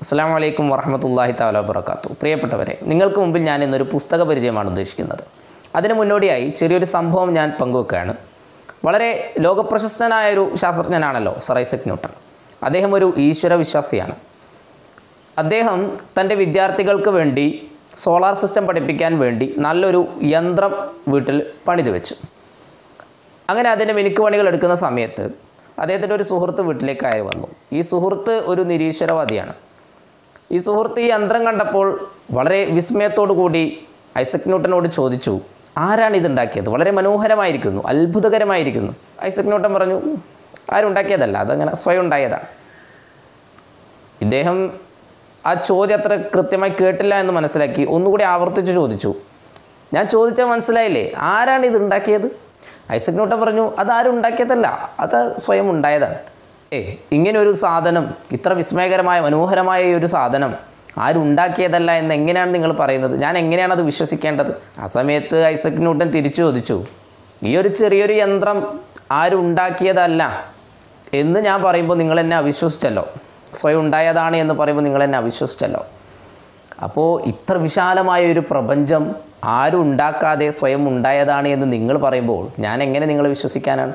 അസ്സാം വലൈക്കും വറഹമത്തല്ലാഹി താല വബർക്കാത്തു പ്രിയപ്പെട്ടവരെ നിങ്ങൾക്ക് മുമ്പിൽ ഞാൻ ഇന്നൊരു പുസ്തക പരിചയമാണ് ഉദ്ദേശിക്കുന്നത് അതിന് മുന്നോടിയായി ചെറിയൊരു സംഭവം ഞാൻ പങ്കുവെക്കുകയാണ് വളരെ ലോകപ്രശസ്തനായ ഒരു ശാസ്ത്രജ്ഞനാണല്ലോ സർ ഐസക് ന്യൂട്ടൺ അദ്ദേഹം ഒരു ഈശ്വര വിശ്വാസിയാണ് അദ്ദേഹം തൻ്റെ വിദ്യാർത്ഥികൾക്ക് വേണ്ടി സോളാർ സിസ്റ്റം പഠിപ്പിക്കാൻ വേണ്ടി നല്ലൊരു യന്ത്രം വീട്ടിൽ പണിത് വെച്ചു അങ്ങനെ അതിൻ്റെ മിനുക്ക് പണികൾ എടുക്കുന്ന സമയത്ത് അദ്ദേഹത്തിൻ്റെ ഒരു സുഹൃത്ത് വീട്ടിലേക്ക് കയറി വന്നു ഈ സുഹൃത്ത് ഒരു നിരീശ്വരവാദിയാണ് ഈ സുഹൃത്ത് ഈ യന്ത്രം കണ്ടപ്പോൾ വളരെ വിസ്മയത്തോടു കൂടി ഐസക് ന്യൂട്ടനോട് ചോദിച്ചു ആരാണ് ഇതുണ്ടാക്കിയത് വളരെ മനോഹരമായിരിക്കുന്നു അത്ഭുതകരമായിരിക്കുന്നു ഐസക് ന്യൂട്ടൻ പറഞ്ഞു ആരും ഉണ്ടാക്കിയതല്ല അതങ്ങനെ സ്വയം ഉണ്ടായതാണ് ഇദ്ദേഹം ആ ചോദ്യം അത്ര കൃത്യമായി കേട്ടില്ല എന്ന് മനസ്സിലാക്കി ഒന്നുകൂടി ആവർത്തിച്ച് ചോദിച്ചു ഞാൻ ചോദിച്ചാൽ മനസ്സിലായില്ലേ ആരാണ് ഇത് ഉണ്ടാക്കിയത് ഐസക് ന്യൂട്ടൻ പറഞ്ഞു അതാരും ഉണ്ടാക്കിയതല്ല അത് സ്വയം ഉണ്ടായതാണ് ഏ ഇങ്ങനെ ഒരു സാധനം ഇത്ര വിസ്മയകരമായ മനോഹരമായ ഈ ഒരു സാധനം ആരും ഉണ്ടാക്കിയതല്ല എന്ന് എങ്ങനെയാണ് നിങ്ങൾ പറയുന്നത് ഞാൻ എങ്ങനെയാണ് അത് വിശ്വസിക്കേണ്ടത് ആ സമയത്ത് ഐസക് ന്യൂട്ടൻ തിരിച്ചു ചോദിച്ചു ഈ ഒരു ചെറിയൊരു യന്ത്രം ആരും ഉണ്ടാക്കിയതല്ല എന്ന് ഞാൻ പറയുമ്പോൾ നിങ്ങൾ എന്നെ അവിശ്വസിച്ചല്ലോ സ്വയം ഉണ്ടായതാണ് എന്ന് പറയുമ്പോൾ നിങ്ങൾ എന്നെ അവിശ്വസിച്ചല്ലോ അപ്പോൾ ഇത്ര വിശാലമായ ഒരു പ്രപഞ്ചം ആരും ഉണ്ടാക്കാതെ സ്വയം ഉണ്ടായതാണ് എന്ന് നിങ്ങൾ പറയുമ്പോൾ ഞാൻ എങ്ങനെ നിങ്ങളെ വിശ്വസിക്കാനാണ്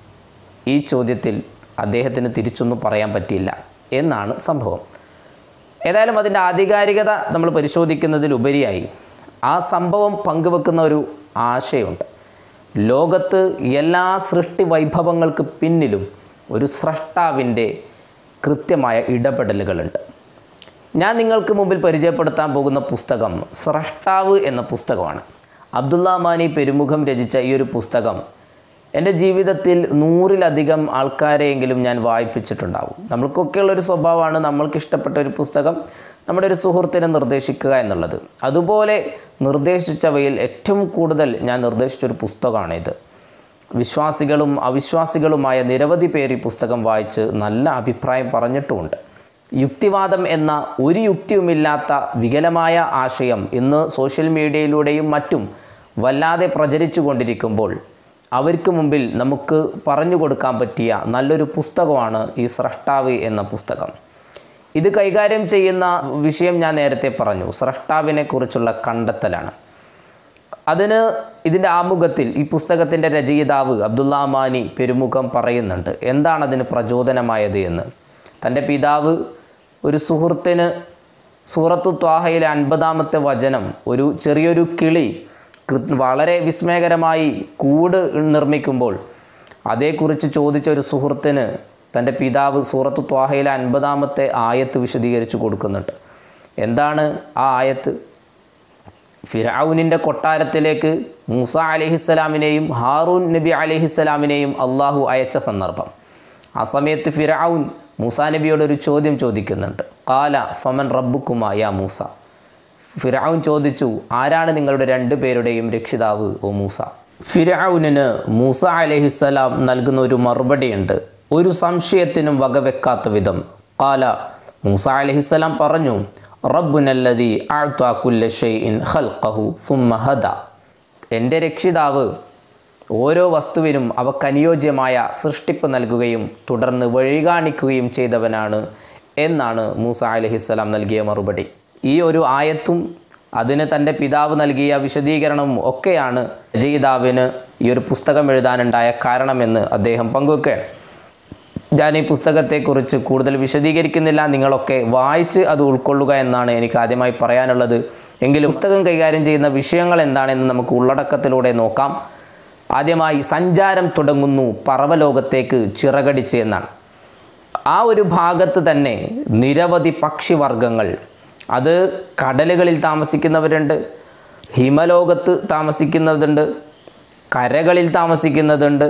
ഈ ചോദ്യത്തിൽ അദ്ദേഹത്തിന് തിരിച്ചൊന്നും പറയാൻ പറ്റിയില്ല എന്നാണ് സംഭവം ഏതായാലും അതിൻ്റെ ആധികാരികത നമ്മൾ പരിശോധിക്കുന്നതിലുപരിയായി ആ സംഭവം പങ്കുവെക്കുന്ന ഒരു ആശയമുണ്ട് ലോകത്ത് എല്ലാ സൃഷ്ടി വൈഭവങ്ങൾക്ക് പിന്നിലും ഒരു സ്രഷ്ടാവിൻ്റെ കൃത്യമായ ഇടപെടലുകളുണ്ട് ഞാൻ നിങ്ങൾക്ക് മുമ്പിൽ പരിചയപ്പെടുത്താൻ പോകുന്ന പുസ്തകം സ്രഷ്ടാവ് എന്ന പുസ്തകമാണ് അബ്ദുള്ള മാനി പെരുമുഖം രചിച്ച ഈ ഒരു പുസ്തകം എൻ്റെ ജീവിതത്തിൽ നൂറിലധികം ആൾക്കാരെയെങ്കിലും ഞാൻ വായിപ്പിച്ചിട്ടുണ്ടാവും നമ്മൾക്കൊക്കെയുള്ളൊരു സ്വഭാവമാണ് നമ്മൾക്ക് ഇഷ്ടപ്പെട്ട ഒരു പുസ്തകം നമ്മുടെ ഒരു സുഹൃത്തിനെ നിർദ്ദേശിക്കുക എന്നുള്ളത് അതുപോലെ നിർദ്ദേശിച്ചവയിൽ ഏറ്റവും കൂടുതൽ ഞാൻ നിർദ്ദേശിച്ചൊരു പുസ്തകമാണിത് വിശ്വാസികളും അവിശ്വാസികളുമായ നിരവധി പേർ ഈ പുസ്തകം വായിച്ച് നല്ല അഭിപ്രായം പറഞ്ഞിട്ടുമുണ്ട് യുക്തിവാദം എന്ന ഒരു യുക്തിയുമില്ലാത്ത വികലമായ ആശയം ഇന്ന് സോഷ്യൽ മീഡിയയിലൂടെയും മറ്റും വല്ലാതെ പ്രചരിച്ചു കൊണ്ടിരിക്കുമ്പോൾ അവർക്ക് മുമ്പിൽ നമുക്ക് പറഞ്ഞു കൊടുക്കാൻ പറ്റിയ നല്ലൊരു പുസ്തകമാണ് ഈ സ്രഷ്ടാവ് എന്ന പുസ്തകം ഇത് കൈകാര്യം ചെയ്യുന്ന വിഷയം ഞാൻ നേരത്തെ പറഞ്ഞു സ്രഷ്ടാവിനെ കുറിച്ചുള്ള കണ്ടെത്തലാണ് അതിന് ഇതിൻ്റെ ആമുഖത്തിൽ ഈ പുസ്തകത്തിൻ്റെ രചയിതാവ് അബ്ദുള്ള മാനി പെരുമുഖം പറയുന്നുണ്ട് എന്താണ് അതിന് പ്രചോദനമായത് എന്ന് തൻ്റെ പിതാവ് ഒരു സുഹൃത്തിന് സൂറത്തു ത്വാഹയിലെ അൻപതാമത്തെ വചനം ഒരു ചെറിയൊരു കിളി കൃ- വളരെ വിസ്മയകരമായി കൂട് നിർമ്മിക്കുമ്പോൾ അതേക്കുറിച്ച് ചോദിച്ച ഒരു സുഹൃത്തിന് തൻ്റെ പിതാവ് സൂറത്തു ത്വാഹയിലെ അൻപതാമത്തെ ആയത്ത് വിശദീകരിച്ച് കൊടുക്കുന്നുണ്ട് എന്താണ് ആ ആയത്ത് ഫിറൌനിൻ്റെ കൊട്ടാരത്തിലേക്ക് മൂസ അലഹിസ്സലാമിനെയും ഹാറൂൻ നബി അലഹിസ്സലാമിനെയും അള്ളാഹു അയച്ച സന്ദർഭം ആ സമയത്ത് ഫിറൌൻ മൂസ നബിയോട് ഒരു ചോദ്യം ചോദിക്കുന്നുണ്ട് കാല ഫമൻ റബ്ബുക്കുമാ യാ മൂസ ഫിറൌൻ ചോദിച്ചു ആരാണ് നിങ്ങളുടെ രണ്ടു പേരുടെയും രക്ഷിതാവ് ഓ മൂസ ഫിറൌനിന് മൂസ അലഹിസ്സലാം നൽകുന്ന ഒരു മറുപടിയുണ്ട് ഒരു സംശയത്തിനും വകവെക്കാത്ത വിധം കാല മൂസ അലഹിസ്സലാം പറഞ്ഞു റബ്ബുനല്ലതി ആഴ്ത്താക്കുല്ല ഷെയ്ഇൻ ഖൽഖഹു ഫുമ്മ ഹദ എൻ്റെ രക്ഷിതാവ് ഓരോ വസ്തുവിനും അവക്കനുയോജ്യമായ സൃഷ്ടിപ്പ് നൽകുകയും തുടർന്ന് വഴി കാണിക്കുകയും ചെയ്തവനാണ് എന്നാണ് മൂസ അലഹിസ്സലാം നൽകിയ മറുപടി ഈ ഒരു ആയത്തും അതിന് തൻ്റെ പിതാവ് നൽകിയ വിശദീകരണവും ഒക്കെയാണ് രചയിതാവിന് ഈ ഒരു പുസ്തകം എഴുതാനുണ്ടായ കാരണമെന്ന് അദ്ദേഹം പങ്കുവെക്കുകയാണ് ഞാൻ ഈ പുസ്തകത്തെക്കുറിച്ച് കൂടുതൽ വിശദീകരിക്കുന്നില്ല നിങ്ങളൊക്കെ വായിച്ച് അത് ഉൾക്കൊള്ളുക എന്നാണ് എനിക്ക് ആദ്യമായി പറയാനുള്ളത് എങ്കിലും പുസ്തകം കൈകാര്യം ചെയ്യുന്ന വിഷയങ്ങൾ എന്താണെന്ന് നമുക്ക് ഉള്ളടക്കത്തിലൂടെ നോക്കാം ആദ്യമായി സഞ്ചാരം തുടങ്ങുന്നു പറവലോകത്തേക്ക് ചിറകടിച്ച് എന്നാണ് ആ ഒരു ഭാഗത്ത് തന്നെ നിരവധി പക്ഷിവർഗങ്ങൾ അത് കടലുകളിൽ താമസിക്കുന്നവരുണ്ട് ഹിമലോകത്ത് താമസിക്കുന്നതുണ്ട് കരകളിൽ താമസിക്കുന്നതുണ്ട്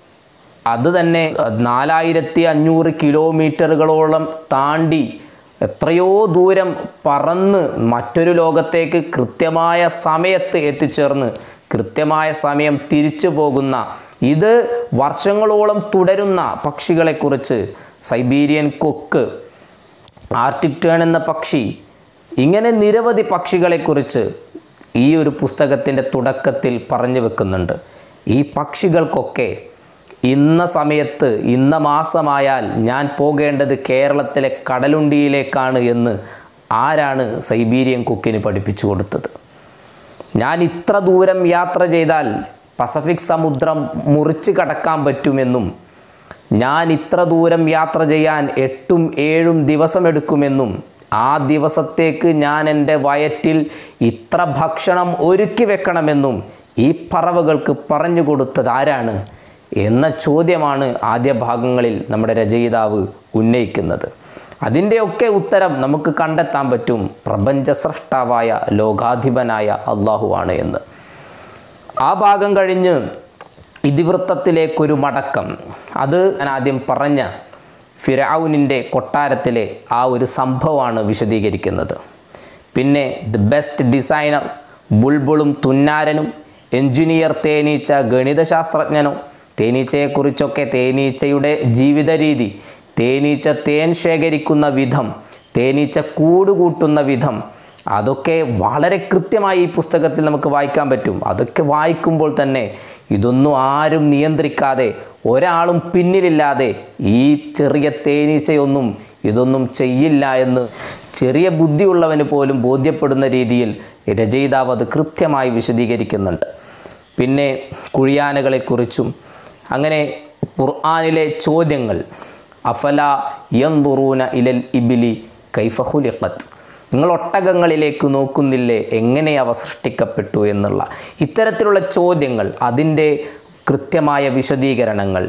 അത് തന്നെ നാലായിരത്തി അഞ്ഞൂറ് കിലോമീറ്ററുകളോളം താണ്ടി എത്രയോ ദൂരം പറന്ന് മറ്റൊരു ലോകത്തേക്ക് കൃത്യമായ സമയത്ത് എത്തിച്ചേർന്ന് കൃത്യമായ സമയം തിരിച്ചു പോകുന്ന ഇത് വർഷങ്ങളോളം തുടരുന്ന പക്ഷികളെക്കുറിച്ച് സൈബീരിയൻ കൊക്ക് ആർട്ടിക് ടേൺ എന്ന പക്ഷി ഇങ്ങനെ നിരവധി പക്ഷികളെക്കുറിച്ച് ഈ ഒരു പുസ്തകത്തിൻ്റെ തുടക്കത്തിൽ പറഞ്ഞു വെക്കുന്നുണ്ട് ഈ പക്ഷികൾക്കൊക്കെ ഇന്ന സമയത്ത് ഇന്ന മാസമായാൽ ഞാൻ പോകേണ്ടത് കേരളത്തിലെ കടലുണ്ടിയിലേക്കാണ് എന്ന് ആരാണ് സൈബീരിയൻ കുക്കിന് പഠിപ്പിച്ചു കൊടുത്തത് ഞാൻ ഇത്ര ദൂരം യാത്ര ചെയ്താൽ പസഫിക് സമുദ്രം മുറിച്ച് കടക്കാൻ പറ്റുമെന്നും ഞാൻ ഇത്ര ദൂരം യാത്ര ചെയ്യാൻ എട്ടും ഏഴും ദിവസമെടുക്കുമെന്നും ആ ദിവസത്തേക്ക് ഞാൻ എൻ്റെ വയറ്റിൽ ഇത്ര ഭക്ഷണം ഒരുക്കി വെക്കണമെന്നും ഈ പറവകൾക്ക് പറഞ്ഞു കൊടുത്തത് ആരാണ് എന്ന ചോദ്യമാണ് ആദ്യ ഭാഗങ്ങളിൽ നമ്മുടെ രചയിതാവ് ഉന്നയിക്കുന്നത് അതിൻ്റെയൊക്കെ ഉത്തരം നമുക്ക് കണ്ടെത്താൻ പറ്റും പ്രപഞ്ച സൃഷ്ടാവായ ലോകാധിപനായ അള്ളാഹുവാണ് എന്ന് ആ ഭാഗം കഴിഞ്ഞ് ഇതിവൃത്തത്തിലേക്കൊരു മടക്കം അത് ഞാൻ ആദ്യം പറഞ്ഞ ഫിറൌനിൻ്റെ കൊട്ടാരത്തിലെ ആ ഒരു സംഭവമാണ് വിശദീകരിക്കുന്നത് പിന്നെ ദി ബെസ്റ്റ് ഡിസൈനർ ബുൾബുളും തുന്നാരനും എഞ്ചിനീയർ തേനീച്ച ഗണിതശാസ്ത്രജ്ഞനും തേനീച്ചയെക്കുറിച്ചൊക്കെ തേനീച്ചയുടെ ജീവിത രീതി തേനീച്ച തേൻ ശേഖരിക്കുന്ന വിധം തേനീച്ച കൂടുകൂട്ടുന്ന വിധം അതൊക്കെ വളരെ കൃത്യമായി ഈ പുസ്തകത്തിൽ നമുക്ക് വായിക്കാൻ പറ്റും അതൊക്കെ വായിക്കുമ്പോൾ തന്നെ ഇതൊന്നും ആരും നിയന്ത്രിക്കാതെ ഒരാളും പിന്നിലില്ലാതെ ഈ ചെറിയ തേനീച്ചയൊന്നും ഇതൊന്നും ചെയ്യില്ല എന്ന് ചെറിയ ബുദ്ധിയുള്ളവന് പോലും ബോധ്യപ്പെടുന്ന രീതിയിൽ രചയിതാവ് അത് കൃത്യമായി വിശദീകരിക്കുന്നുണ്ട് പിന്നെ കുഴിയാനകളെക്കുറിച്ചും അങ്ങനെ ഖുർആാനിലെ ചോദ്യങ്ങൾ അഫല യന്തുറൂന ഇലൽ ഇബിലി കൈഫഹുലിഖത്ത് നിങ്ങൾ ഒട്ടകങ്ങളിലേക്ക് നോക്കുന്നില്ലേ എങ്ങനെ അവ സൃഷ്ടിക്കപ്പെട്ടു എന്നുള്ള ഇത്തരത്തിലുള്ള ചോദ്യങ്ങൾ അതിൻ്റെ കൃത്യമായ വിശദീകരണങ്ങൾ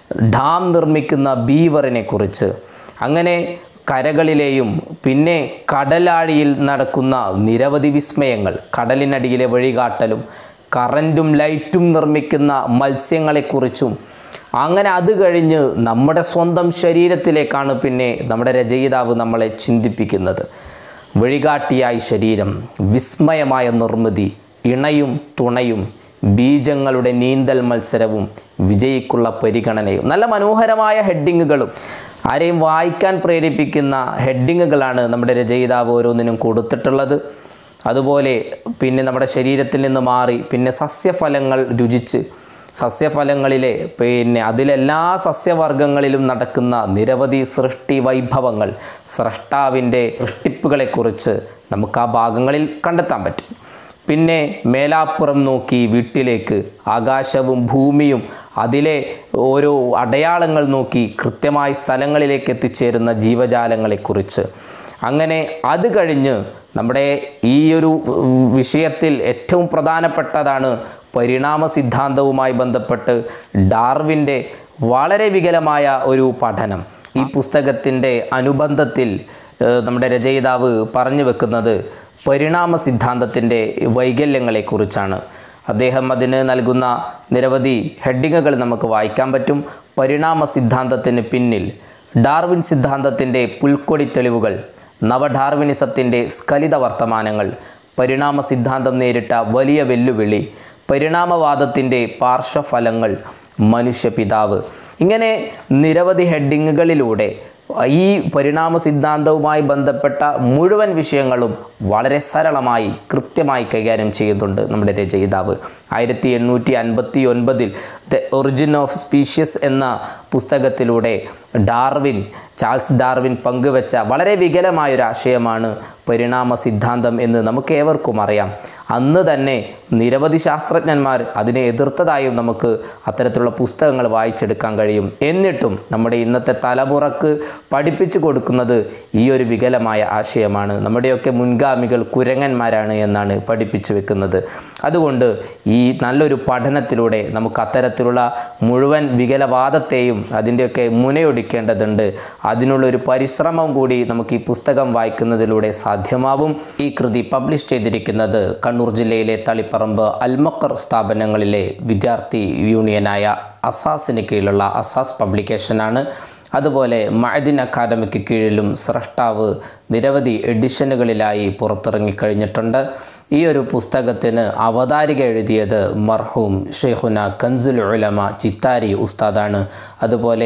ഡാം നിർമ്മിക്കുന്ന ബീവറിനെ കുറിച്ച് അങ്ങനെ കരകളിലെയും പിന്നെ കടലാഴിയിൽ നടക്കുന്ന നിരവധി വിസ്മയങ്ങൾ കടലിനടിയിലെ വഴികാട്ടലും കറൻറ്റും ലൈറ്റും നിർമ്മിക്കുന്ന മത്സ്യങ്ങളെക്കുറിച്ചും അങ്ങനെ അത് കഴിഞ്ഞ് നമ്മുടെ സ്വന്തം ശരീരത്തിലേക്കാണ് പിന്നെ നമ്മുടെ രചയിതാവ് നമ്മളെ ചിന്തിപ്പിക്കുന്നത് വഴികാട്ടിയായി ശരീരം വിസ്മയമായ നിർമ്മിതി ഇണയും തുണയും ബീജങ്ങളുടെ നീന്തൽ മത്സരവും വിജയിക്കുള്ള പരിഗണനയും നല്ല മനോഹരമായ ഹെഡിങ്ങുകളും ആരെയും വായിക്കാൻ പ്രേരിപ്പിക്കുന്ന ഹെഡിങ്ങുകളാണ് നമ്മുടെ രചയിതാവ് ഓരോന്നിനും കൊടുത്തിട്ടുള്ളത് അതുപോലെ പിന്നെ നമ്മുടെ ശരീരത്തിൽ നിന്ന് മാറി പിന്നെ സസ്യഫലങ്ങൾ രുചിച്ച് സസ്യഫലങ്ങളിലെ പിന്നെ അതിലെല്ലാ സസ്യവർഗങ്ങളിലും നടക്കുന്ന നിരവധി സൃഷ്ടി വൈഭവങ്ങൾ സ്രഷ്ടാവിൻ്റെ സൃഷ്ടിപ്പുകളെക്കുറിച്ച് നമുക്ക് ആ ഭാഗങ്ങളിൽ കണ്ടെത്താൻ പറ്റും പിന്നെ മേലാപ്പുറം നോക്കി വീട്ടിലേക്ക് ആകാശവും ഭൂമിയും അതിലെ ഓരോ അടയാളങ്ങൾ നോക്കി കൃത്യമായി സ്ഥലങ്ങളിലേക്ക് എത്തിച്ചേരുന്ന ജീവജാലങ്ങളെക്കുറിച്ച് അങ്ങനെ അത് കഴിഞ്ഞ് നമ്മുടെ ഈ ഒരു ഉം, വിഷയത്തിൽ ഏറ്റവും പ്രധാനപ്പെട്ടതാണ് പരിണാമ സിദ്ധാന്തവുമായി ബന്ധപ്പെട്ട് ഡാർവിൻ്റെ വളരെ വികലമായ ഒരു പഠനം ഈ പുസ്തകത്തിൻ്റെ അനുബന്ധത്തിൽ ഏഹ്, നമ്മുടെ രചയിതാവ് പറഞ്ഞു വെക്കുന്നത് പരിണാമ സിദ്ധാന്തത്തിൻ്റെ വൈകല്യങ്ങളെക്കുറിച്ചാണ് അദ്ദേഹം അതിന് നൽകുന്ന നിരവധി ഹെഡിങ്ങുകൾ നമുക്ക് വായിക്കാൻ പറ്റും പരിണാമ സിദ്ധാന്തത്തിന് പിന്നിൽ ഡാർവിൻ സിദ്ധാന്തത്തിൻ്റെ പുൽക്കൊടി തെളിവുകൾ നവഡാർവിനിസത്തിൻ്റെ സ്ഖലിത വർത്തമാനങ്ങൾ പരിണാമ സിദ്ധാന്തം നേരിട്ട വലിയ വെല്ലുവിളി പരിണാമവാദത്തിൻ്റെ പാർശ്വഫലങ്ങൾ മനുഷ്യപിതാവ് ഇങ്ങനെ നിരവധി ഹെഡിങ്ങുകളിലൂടെ ഈ പരിണാമ സിദ്ധാന്തവുമായി ബന്ധപ്പെട്ട മുഴുവൻ വിഷയങ്ങളും വളരെ സരളമായി കൃത്യമായി കൈകാര്യം ചെയ്യുന്നുണ്ട് നമ്മുടെ രചയിതാവ് ആയിരത്തി എണ്ണൂറ്റി അൻപത്തി ഒൻപതിൽ ദ ഒറിജിൻ ഓഫ് സ്പീഷ്യസ് എന്ന പുസ്തകത്തിലൂടെ ഡാർവിൻ ചാൾസ് ഡാർവിൻ പങ്കുവെച്ച വളരെ വികലമായൊരു ആശയമാണ് പരിണാമ സിദ്ധാന്തം എന്ന് നമുക്ക് ഏവർക്കും അറിയാം അന്ന് തന്നെ നിരവധി ശാസ്ത്രജ്ഞന്മാർ അതിനെ എതിർത്തതായും നമുക്ക് അത്തരത്തിലുള്ള പുസ്തകങ്ങൾ വായിച്ചെടുക്കാൻ കഴിയും എന്നിട്ടും നമ്മുടെ ഇന്നത്തെ തലമുറക്ക് പഠിപ്പിച്ചു കൊടുക്കുന്നത് ഈ ഒരു വികലമായ ആശയമാണ് നമ്മുടെയൊക്കെ മുൻഗാമികൾ കുരങ്ങന്മാരാണ് എന്നാണ് പഠിപ്പിച്ചു വെക്കുന്നത് അതുകൊണ്ട് ഈ നല്ലൊരു പഠനത്തിലൂടെ നമുക്ക് അത്തരത്തിലുള്ള മുഴുവൻ വികലവാദത്തെയും അതിൻ്റെയൊക്കെ മുനയൊടിക്കേണ്ടതുണ്ട് അതിനുള്ളൊരു പരിശ്രമം കൂടി നമുക്ക് ഈ പുസ്തകം വായിക്കുന്നതിലൂടെ സാധ്യമാവും ഈ കൃതി പബ്ലിഷ് ചെയ്തിരിക്കുന്നത് കണ്ണൂർ ജില്ലയിലെ തളിപ്പറമ്പ് അൽമക്കർ സ്ഥാപനങ്ങളിലെ വിദ്യാർത്ഥി യൂണിയനായ അസാസിന് കീഴിലുള്ള അസാസ് പബ്ലിക്കേഷനാണ് അതുപോലെ മഅദിൻ അക്കാദമിക്ക് കീഴിലും സ്രഷ്ടാവ് നിരവധി എഡിഷനുകളിലായി പുറത്തിറങ്ങിക്കഴിഞ്ഞിട്ടുണ്ട് ഈ ഒരു പുസ്തകത്തിന് അവതാരിക എഴുതിയത് മർഹൂം ഷെയ്ഖുന കൻസുൽ ഉലമ ചിത്താരി ഉസ്താദാണ് അതുപോലെ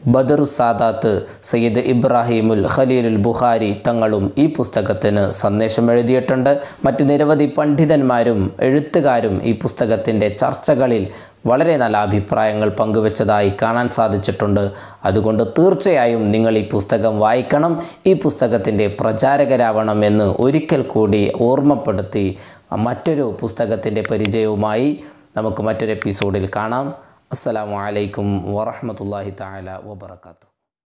ബദറു സാദാത്ത് സയ്യിദ് ഇബ്രാഹിമുൽ ഖലീലുൽ ബുഖാരി തങ്ങളും ഈ പുസ്തകത്തിന് സന്ദേശം എഴുതിയിട്ടുണ്ട് മറ്റ് നിരവധി പണ്ഡിതന്മാരും എഴുത്തുകാരും ഈ പുസ്തകത്തിൻ്റെ ചർച്ചകളിൽ വളരെ നല്ല അഭിപ്രായങ്ങൾ പങ്കുവച്ചതായി കാണാൻ സാധിച്ചിട്ടുണ്ട് അതുകൊണ്ട് തീർച്ചയായും നിങ്ങൾ ഈ പുസ്തകം വായിക്കണം ഈ പുസ്തകത്തിൻ്റെ പ്രചാരകരാവണം എന്ന് ഒരിക്കൽ കൂടി ഓർമ്മപ്പെടുത്തി മറ്റൊരു പുസ്തകത്തിൻ്റെ പരിചയവുമായി നമുക്ക് മറ്റൊരു എപ്പിസോഡിൽ കാണാം അസ്സലാമു അലൈക്കും വറഹ്മത്തുള്ളാഹി തആല വബറകാതുഹു